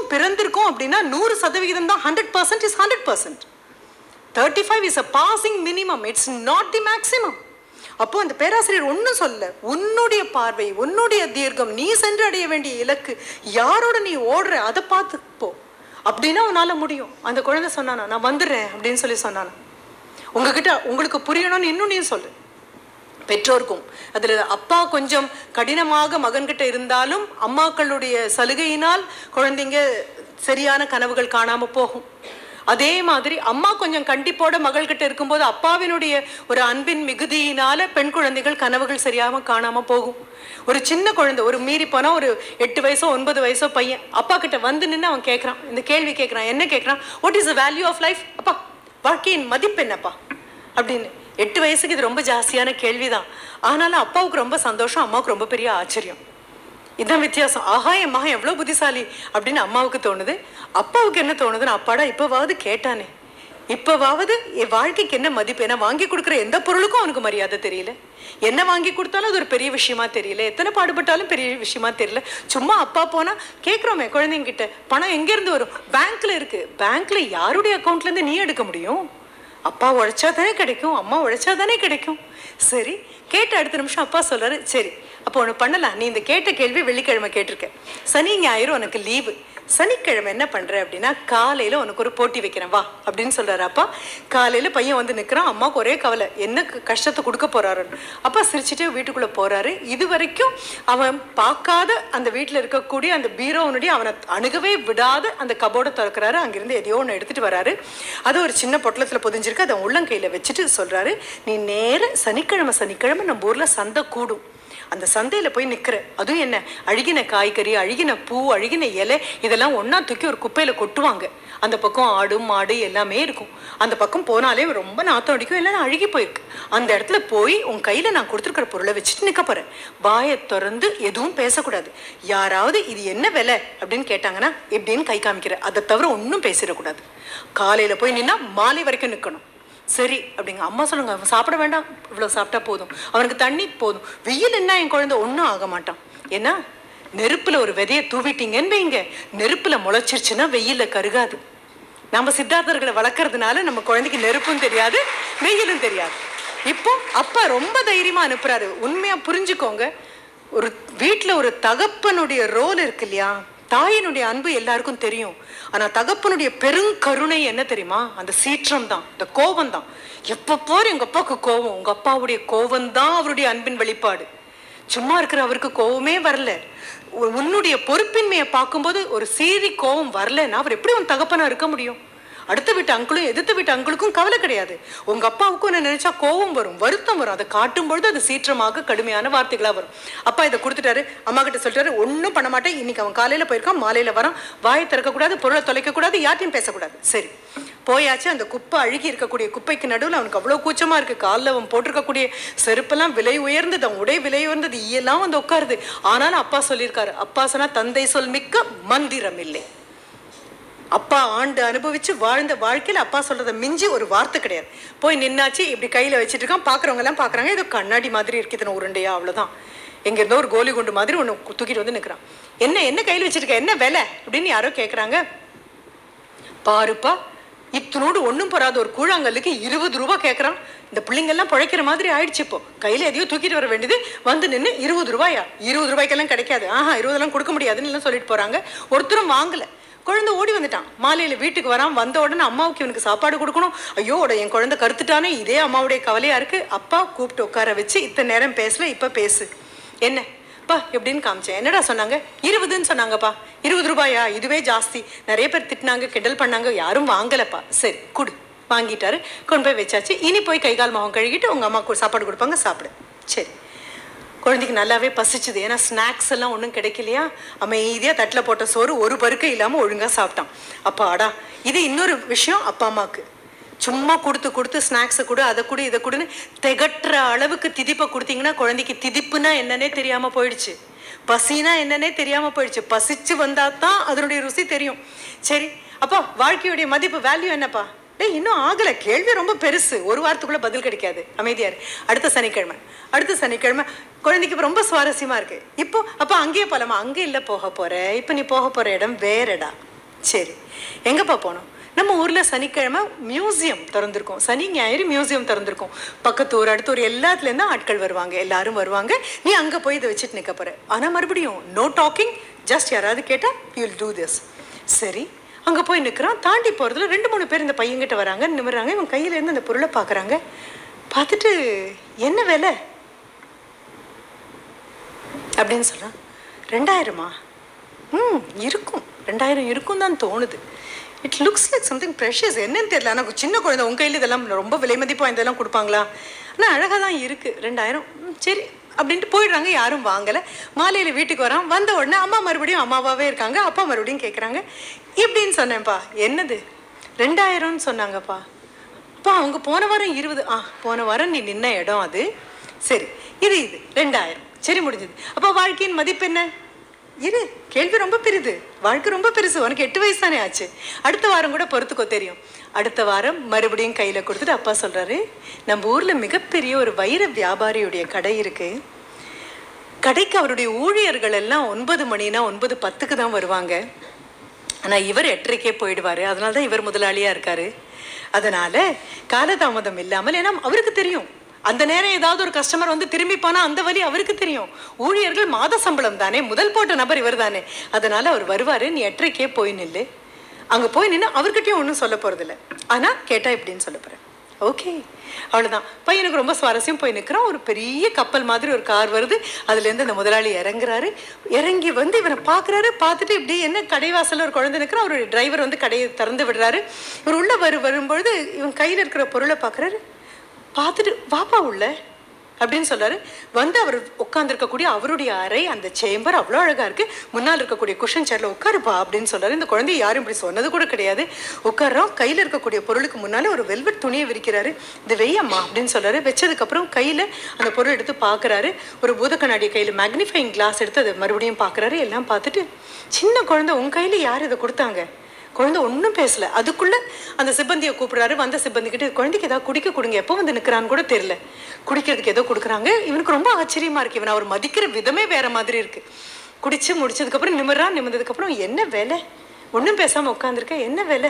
பிறந்திருக்கோம் அப்படின்னா நூறு சதவிகிதம் தான் hundred percent is hundred percent thirty five is a passing minimum it's not the maximum அப்போ அந்த பேராசிரியர் ஒன்றும் சொல்ல உன்னுடைய பார்வை உன்னுடைய தீர்க்கம் நீ சென்று அடைய வேண்டிய இலக்கு யாரோட நீ ஓடுற அதை பார்த்து போ அப்படின்னா உன்னால முடியும் அந்த குழந்தை சொன்னானா நான் வந்துடுறேன் அப்படின்னு சொல்லி சொன்னானா உங்ககிட்ட உங்களுக்கு புரியணும்னு இன்னும் நீ சொல்லு பெற்றோருக்கும் அதில் அப்பா கொஞ்சம் கடினமாக மகன்கிட்ட இருந்தாலும் அம்மாக்களுடைய சலுகையினால் குழந்தைங்க சரியான கனவுகள் காணாம போகும் அதே மாதிரி அம்மா கொஞ்சம் கண்டிப்போட மகள்கிட்ட இருக்கும்போது அப்பாவினுடைய ஒரு அன்பின் மிகுதியினால பெண் குழந்தைகள் கனவுகள் சரியாம காணாம போகும் ஒரு சின்ன குழந்தை ஒரு மீறி போனா ஒரு எட்டு வயசோ ஒன்பது வயசோ பையன் அப்பா கிட்ட வந்து நின்று அவன் கேட்கறான் இந்த கேள்வி கேட்கறான் என்ன கேட்கறான் what is the value of life அப்பா வாழ்க்கையின் மதிப்பு என்னப்பா அப்படின்னு எட்டு வயசுக்கு இது ரொம்ப ஜாஸ்தியான கேள்விதான் ஆனாலும் அப்பாவுக்கு ரொம்ப சந்தோஷம் அம்மாவுக்கு ரொம்ப பெரிய ஆச்சரியம் இதான் வித்தியாசம் ஆஹா என் மகன் எவ்வளோ புத்திசாலி அப்படின்னு அம்மாவுக்கு தோணுது அப்பாவுக்கு என்ன தோணுதுன்னு அப்பாடா இப்போவாவது கேட்டானே இப்போவாவது என் வாழ்க்கைக்கு என்ன மதிப்பு என்ன வாங்கி கொடுக்குற எந்த பொருளுக்கும் அவனுக்கு மரியாதை தெரியல என்ன வாங்கி கொடுத்தாலும் அது ஒரு பெரிய விஷயமா தெரியல எத்தனை பாடுபட்டாலும் பெரிய விஷயமா தெரியல சும்மா அப்பா போனா கேட்குறோமே குழந்தைங்க கிட்ட பணம் எங்கேருந்து வரும் பேங்க்ல இருக்கு பேங்க்ல யாருடைய அக்கௌண்ட்ல இருந்து நீ எடுக்க முடியும் அப்பா உழைச்சா தானே கிடைக்கும் அம்மா உழைச்சா தானே கிடைக்கும் சரி கேட்ட அடுத்த நிமிஷம் அப்பா சொல்றாரு சரி அப்போ ஒன்று பண்ணலாம் நீ இந்த கேட்ட கேள்வி வெள்ளிக்கிழமை கேட்டிருக்க சனி ஞாயிறு உனக்கு லீவு சனிக்கிழமை என்ன பண்ற அப்படின்னா காலையில உனக்கு ஒரு போட்டி வைக்கிறேன் வா அப்படின்னு சொல்றாரு அப்பா காலையில பையன் வந்து நிக்கிறான் அம்மாவுக்கு ஒரே கவலை என்ன க- கஷ்டத்தை கொடுக்க போறாருன்னு அப்பா சிரிச்சுட்டே வீட்டுக்குள்ள போறாரு இது வரைக்கும் அவன் பார்க்காத அந்த வீட்டுல இருக்கக்கூடிய அந்த பீரோனுடைய அவனை அணுகவே விடாத அந்த கபோர்டை திறக்கிறாரு அங்கிருந்து எதையோ ஒன்று எடுத்துட்டு வராரு அது ஒரு சின்ன பொட்டலத்துல பொதிஞ்சிருக்கு அதை உள்ளங்கையில வச்சுட்டு சொல்றாரு நீ நேர சனிக்கிழமை சனிக்கிழமை நம்ம ஊர்ல சந்தை கூடும் அந்த சந்தையில போய் நிக்கிற அதுவும் என்ன அழுகின காய்கறி அழுகின பூ அழுகின இலை இதெல்லாம் ஒண்ணா தூக்கி ஒரு குப்பையில கொட்டுவாங்க அந்த பக்கம் ஆடு மாடு எல்லாமே இருக்கும் அந்த பக்கம் போனாலே ரொம்ப நாத்தம் அடிக்கும் இல்லைன்னா அழுகி போயிருக்கு அந்த இடத்துல போய் உன் கையில நான் கொடுத்துருக்கிற பொருளை வச்சுட்டு நிக்க போறேன் வாயை திறந்து எதுவும் பேசக்கூடாது யாராவது இது என்ன விலை அப்படின்னு கேட்டாங்கன்னா எப்படின்னு கை காமிக்கிற அதை தவிர ஒன்றும் பேசிடக்கூடாது காலையில போய் நின்னா மாலை வரைக்கும் நிக்கணும் சரி அப்படிங்க அம்மா சொல்லுங்க அவன் சாப்பிட வேண்டாம் இவ்வளோ சாப்பிட்டா போதும் அவனுக்கு தண்ணி போதும் வெயில் என்ன என் குழந்தை ஒன்றும் ஆக மாட்டான் ஏன்னா நெருப்புல ஒரு விதையை தூவிட்டீங்கன்னு வைங்க நெருப்புல முளைச்சிருச்சுன்னா வெயில்ல கருகாது நம்ம சித்தார்த்தர்களை வளர்க்கறதுனால நம்ம குழந்தைக்கு நெருப்பும் தெரியாது வெயிலும் தெரியாது இப்போ அப்பா ரொம்ப தைரியமா அனுப்புறாரு உண்மையா புரிஞ்சுக்கோங்க ஒரு வீட்ல ஒரு தகப்பனுடைய ரோல் இருக்கு இல்லையா தாயினுடைய அன்பு எல்லாருக்கும் தெரியும் ஆனா தகப்பனுடைய பெருங்கருணை என்ன தெரியுமா அந்த சீற்றம் தான் இந்த கோபம் தான் எப்ப போற உங்க அப்பாவுக்கு கோபம் உங்க அப்பாவுடைய கோபம் தான் அவருடைய அன்பின் வெளிப்பாடு சும்மா இருக்கிற அவருக்கு கோவமே வரல உ- உன்னுடைய பொறுப்பின்மையை பார்க்கும்போது ஒரு சீறி கோவம் வரலன்னா அவர் எப்படி உன் தகப்பனா இருக்க முடியும் அடுத்த வீட்டு அங்கிளும் எதிர்த்த வீட்டு அங்கிளுக்கும் கவலை கிடையாது உங்க அப்பாவுக்கும் என்ன நினைச்சா கோவம் வரும் வருத்தம் வரும் அதை காட்டும் பொழுது அது சீற்றமாக கடுமையான வார்த்தைகளா வரும் அப்பா இதை கொடுத்துட்டாரு அம்மா கிட்ட சொல்லிட்டாரு ஒன்றும் பண்ண மாட்டேன் இன்னைக்கு அவன் காலையில போயிருக்கான் மாலையில வரான் வாயை திறக்கக்கூடாது பொருளை தொலைக்க கூடாது யார்ட்டையும் பேசக்கூடாது சரி போயாச்சு அந்த குப்பை அழுகி இருக்கக்கூடிய குப்பைக்கு நடுவில் அவனுக்கு அவ்வளோ கூச்சமா இருக்கு காலில் அவன் போட்டிருக்கக்கூடிய செருப்பெல்லாம் விலை உயர்ந்தது அவன் உடை விலை உயர்ந்தது ஈயெல்லாம் வந்து உட்காருது ஆனாலும் அப்பா சொல்லியிருக்காரு அப்பா சொன்னா தந்தை சொல் மிக்க மந்திரம் இல்லை அப்பா ஆண்டு அனுபவிச்சு வாழ்ந்த வாழ்க்கையில அப்பா சொல்றத மிஞ்சி ஒரு வார்த்தை கிடையாது போய் நின்னாச்சு இப்படி கையில வச்சிட்டு இருக்கான் பாக்குறவங்க எல்லாம் பாக்குறாங்க ஏதோ கண்ணாடி மாதிரி இருக்குது உருண்டையா அவ்வளவுதான் எங்க இருந்தோ ஒரு கோலி குண்டு மாதிரி ஒண்ணு தூக்கிட்டு வந்து நிக்கிறான் என்ன என்ன கையில வச்சிருக்க என்ன விலை அப்படின்னு யாரோ கேக்குறாங்க பாருப்பா இத்தனோடு ஒண்ணும் போறாத ஒரு கூழாங்கல்லுக்கு இருபது ரூபாய் கேட்குறான் இந்த பிள்ளைங்கெல்லாம் பிழைக்கிற மாதிரி ஆயிடுச்சு இப்போ கையில எதையோ தூக்கிட்டு வர வேண்டியது வந்து நின்று இருபது ரூபாயா இருபது ரூபாய்க்கெல்லாம் கிடைக்காது ஆஹா இருபதெல்லாம் கொடுக்க முடியாதுன்னு எல்லாம் சொல்லிட்டு போறாங்க ஒருத்தரும் வாங்கல குழந்தை ஓடி வந்துட்டான் மாலையில வீட்டுக்கு வரான் வந்த உடனே அம்மாவுக்கு இவனுக்கு சாப்பாடு கொடுக்கணும் ஐயோ உட என் குழந்தை கருத்துட்டானே இதே அம்மாவுடைய கவலையா இருக்கு அப்பா கூப்பிட்டு உட்கார வச்சு இத்தனை நேரம் பேசல இப்ப பேசு என்ன பா எப்படின்னு காமிச்சேன் என்னடா சொன்னாங்க இருபதுன்னு சொன்னாங்கப்பா இருபது ரூபாயா இதுவே ஜாஸ்தி நிறைய பேர் திட்டினாங்க கிண்டல் பண்ணாங்க யாரும் வாங்கலப்பா சரி குடு வாங்கிட்டாரு கொண்டு போய் வச்சாச்சு இனி போய் கை கால் முகம் கழுகிட்டு உங்க அம்மா கு- சாப்பாடு கொடுப்பாங்க சாப்பிடு சரி குழந்தைக்கு நல்லாவே பசிச்சுது ஏன்னா ஸ்நாக்ஸ் எல்லாம் ஒன்றும் கிடைக்கலையா அமைதியாக தட்டில் போட்ட சோறு ஒரு பருக்கை இல்லாமல் ஒழுங்காக சாப்பிட்டான் அப்பாடா இது இன்னொரு விஷயம் அப்பா அம்மாவுக்கு சும்மா கொடுத்து கொடுத்து ஸ்நாக்ஸை கொடு அதை கொடு இதை கொடுன்னு திகட்டுற அளவுக்கு திதிப்பை கொடுத்தீங்கன்னா குழந்தைக்கு திதிப்புனா என்னன்னே தெரியாமல் போயிடுச்சு பசினா என்னன்னே தெரியாமல் போயிடுச்சு பசிச்சு வந்தா தான் அதனுடைய ருசி தெரியும் சரி அப்போ வாழ்க்கையுடைய மதிப்பு வேல்யூ என்னப்பா டேய் இன்னும் ஆகல கேள்வி ரொம்ப பெருசு ஒரு வாரத்துக்குள்ள பதில் கிடைக்காது அமைதியாரு அடுத்த சனிக்கிழமை அடுத்த சனிக்கிழமை குழந்தைக்கு இப்ப ரொம்ப சுவாரஸ்யமா இருக்கு இப்போ அப்ப அங்கேயே போலாமா அங்கே இல்ல போக போற இப்ப நீ போக போற இடம் வேறடா சரி எங்கப்பா போனோம் நம்ம ஊர்ல சனிக்கிழமை மியூசியம் திறந்திருக்கும் சனி ஞாயிறு மியூசியம் திறந்திருக்கும் பக்கத்து ஊர் அடுத்த ஊர் எல்லாத்துல இருந்தும் ஆட்கள் வருவாங்க எல்லாரும் வருவாங்க நீ அங்க போய் இதை வச்சுட்டு நிக்க போற ஆனா மறுபடியும் நோ டாக்கிங் ஜஸ்ட் யாராவது கேட்டா யூல் டூ திஸ் சரி அங்க போய் நிக்கிறான் தாண்டி போறதுல ரெண்டு மூணு பேர் இந்த பையன்கிட்ட வராங்க நிமிர்றாங்க இவன் கையில இருந்து அந்த பொருளை பாக்குறாங்க பார்த்துட்டு என்ன விலை அப்படின்னு சொல்றான் ரெண்டாயிரமா ம் இருக்கும் ரெண்டாயிரம் இருக்கும் தான் தோணுது it looks like something precious என்னன்னு தெரியல ஆனால் சின்ன குழந்தை உங்கள் கையில் இதெல்லாம் ரொம்ப விலை மதிப்பாக இதெல்லாம் கொடுப்பாங்களா ஆனால் அழகாக தான் இருக்குது ரெண்டாயிரம் ம், சரி அப்படின்ட்டு போயிடுறாங்க யாரும் வாங்கலை மாலையில் வீட்டுக்கு வரான் வந்த உடனே அம்மா மறுபடியும் அம்மாவாகவே இருக்காங்க அப்பா மறுபடியும் கேட்குறாங்க இப்படின்னு சொன்னேன்ப்பா என்னது ரெண்டாயிரம்னு சொன்னாங்கப்பா அப்பா அவங்க போன வாரம் இருபது ஆ போன வாரம் நீ நின்ன இடம் அது சரி இது இது ரெண்டாயிரம் சரி முடிஞ்சது அப்போ வாழ்க்கையின் மதிப்பு என்ன இரு கேள்வி ரொம்ப பெரிது வாழ்க்கை ரொம்ப பெருசு உனக்கு எட்டு வயசு தானே ஆச்சு அடுத்த வாரம் கூட பொறுத்துக்கோ தெரியும் அடுத்த வாரம் மறுபடியும் கையில கொடுத்துட்டு அப்பா சொல்றாரு நம்ம ஊர்ல மிகப்பெரிய ஒரு வைர வியாபாரியுடைய கடை இருக்கு கடைக்கு அவருடைய ஊழியர்கள் எல்லாம் ஒன்பது மணினா ஒன்பது பத்துக்கு தான் வருவாங்க ஆனா இவர் எட்டரைக்கே போயிடுவாரு அதனால தான் இவர் முதலாளியா இருக்காரு அதனால காலதாமதம் இல்லாமல் ஏன்னா அவருக்கு தெரியும் அந்த நேரம் ஏதாவது ஒரு கஸ்டமர் வந்து திரும்பி போனா அந்த வழி அவருக்கு தெரியும் ஊழியர்கள் மாத சம்பளம் தானே முதல் போட்ட நபர் இவர் தானே அதனால அவர் வருவாரு நீ எட்டரைக்கே போய் நில்லு அங்க போய் நின்று அவர்கிட்டயும் ஒன்றும் சொல்ல போறதில்ல ஆனா கேட்டா இப்படின்னு சொல்ல போறேன் ஓகே அவ்வளவுதான் பையனுக்கு ரொம்ப சுவாரஸ்யம் போய் நிற்கிறான் ஒரு பெரிய கப்பல் மாதிரி ஒரு கார் வருது அதுலேருந்து அந்த முதலாளி இறங்குறாரு இறங்கி வந்து இவனை பார்க்குறாரு பார்த்துட்டு இப்படி என்ன கடைவாசல்ல ஒரு குழந்தை நிற்கிறான் ஒரு டிரைவர் வந்து கடையை திறந்து விடுறாரு இவர் உள்ள வரு வரும்பொழுது இவன் கையில் இருக்கிற பொருளை பார்க்குறாரு பார்த்துட்டு வாப்பா உள்ள அப்படின்னு சொல்றாரு வந்து அவர் உட்கார்ந்துருக்கக்கூடிய அவருடைய அறை அந்த சேம்பர் அவ்வளோ அழகா இருக்கு முன்னால் இருக்கக்கூடிய குஷன் சேர்ல உட்காருப்பா அப்படின்னு சொல்றாரு இந்த குழந்தை யாரும் இப்படி சொன்னது கூட கிடையாது உட்கார்றோம் கையில இருக்கக்கூடிய பொருளுக்கு முன்னால ஒரு வெல்வெட் துணியை விரிக்கிறாரு இது வெய்யம்மா அப்படின்னு சொல்றாரு வச்சதுக்கு அப்புறம் கையில அந்த பொருள் எடுத்து பார்க்கறாரு ஒரு பூத கண்ணாடி கையில மேக்னிஃபைங் கிளாஸ் எடுத்து அதை மறுபடியும் பார்க்கறாரு எல்லாம் பார்த்துட்டு சின்ன குழந்தை உன் கையில யார் இதை கொடுத்தாங்க குழந்தை ஒன்றும் பேசல அதுக்குள்ள அந்த சிப்பந்தியை கூப்பிடுறாரு வந்த சிப்பந்தி கிட்ட குழந்தைக்கு ஏதாவது குடிக்க கொடுங்க எப்போ வந்து நிற்கிறான்னு கூட தெரியல குடிக்கிறதுக்கு ஏதோ கொடுக்குறாங்க இவனுக்கு ரொம்ப ஆச்சரியமா இருக்கு இவன் அவர் மதிக்கிற விதமே வேற மாதிரி இருக்கு குடிச்சு முடிச்சதுக்கப்புறம் நிமிர்றான் நிமிர்ந்ததுக்கப்புறம் என்ன வேலை ஒன்றும் பேசாம உட்காந்துருக்க என்ன வேலை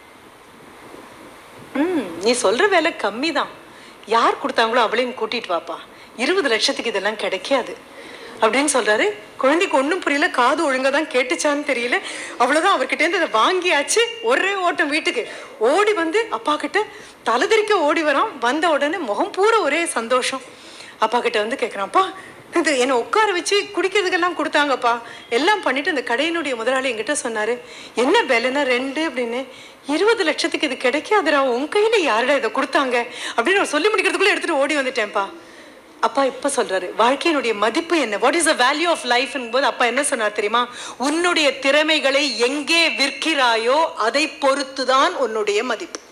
ம் நீ சொல்ற வேலை கம்மி தான் யார் கொடுத்தாங்களோ அவளையும் கூட்டிட்டு வாப்பா இருபது லட்சத்துக்கு இதெல்லாம் கிடைக்காது அப்படின்னு சொல்றாரு குழந்தைக்கு ஒன்றும் புரியல காது ஒழுங்கா தான் கேட்டுச்சான்னு தெரியல அவ்வளவுதான் அவர்கிட்ட இருந்து அதை வாங்கியாச்சு ஒரே ஓட்டம் வீட்டுக்கு ஓடி வந்து அப்பா கிட்ட தலைதெறிக்க ஓடி வரான் வந்த உடனே முகம் பூரா ஒரே சந்தோஷம் அப்பா கிட்ட வந்து கேட்குறான் அப்பா இது என்னை உட்கார வச்சு குடிக்கிறதுக்கெல்லாம் கொடுத்தாங்கப்பா எல்லாம் பண்ணிட்டு அந்த கடையினுடைய முதலாளி என்கிட்ட சொன்னாரு என்ன விலைன்னா ரெண்டு அப்படின்னு இருபது லட்சத்துக்கு இது கிடைக்காதுடா உன் கையில யாருடா இதை கொடுத்தாங்க அப்படின்னு அவர் சொல்லி முடிக்கிறதுக்குள்ள எடுத்துட்டு ஓடி வந்துட்டேன்ப்பா அப்பா இப்ப சொல்றாரு வாழ்க்கையினுடைய மதிப்பு என்ன what is the value of life போது அப்பா என்ன சொன்னார் தெரியுமா உன்னுடைய திறமைகளை எங்கே விற்கிறாயோ அதை பொறுத்துதான் உன்னுடைய மதிப்பு